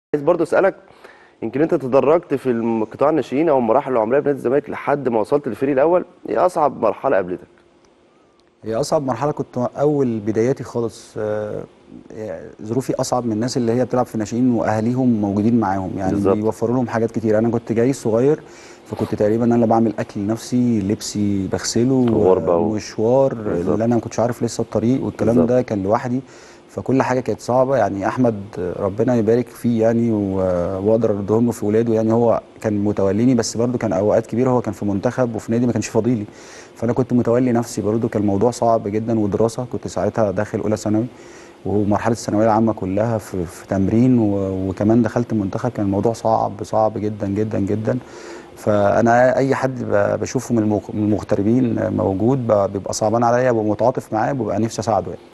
عايز برضه اسالك يمكن انت تدرجت في الم- قطاع الناشئين او المراحل العمريه بنادي الزمالك لحد ما وصلت للفريق الاول ايه اصعب مرحله قابلتك هي اصعب مرحله كنت اول بداياتي خالص آه، يعني ظروفي اصعب من الناس اللي هي بتلعب في ناشئين واهاليهم موجودين معاهم يعني بالظبط. بيوفروا لهم حاجات كتير انا كنت جاي صغير فكنت تقريبا انا اللي بعمل اكل لنفسي لبسي بغسله غربة و- مشوار بالظبط. اللي انا ما كنتش عارف لسه الطريق والكلام بالظبط. ده كان لوحدي فكل حاجه كانت صعبه يعني احمد ربنا يبارك فيه يعني و- واقدر اردهم له في ولاده يعني هو كان متوليني بس برضه كان اوقات كبيره هو كان في منتخب وفي نادي ما كانش فاضيلي فانا كنت متولي نفسي برضه كان الموضوع صعب جدا ودراسه كنت ساعتها داخل اولى ثانوي ومرحله الثانويه العامه كلها في, في تمرين و- وكمان دخلت المنتخب كان الموضوع صعب صعب جدا جدا جدا فانا اي حد ب- بشوفه من المغ- من المغتربين موجود ب- بيبقى صعبان عليا ببقى متعاطف معاه ببقى نفسي اساعده يعني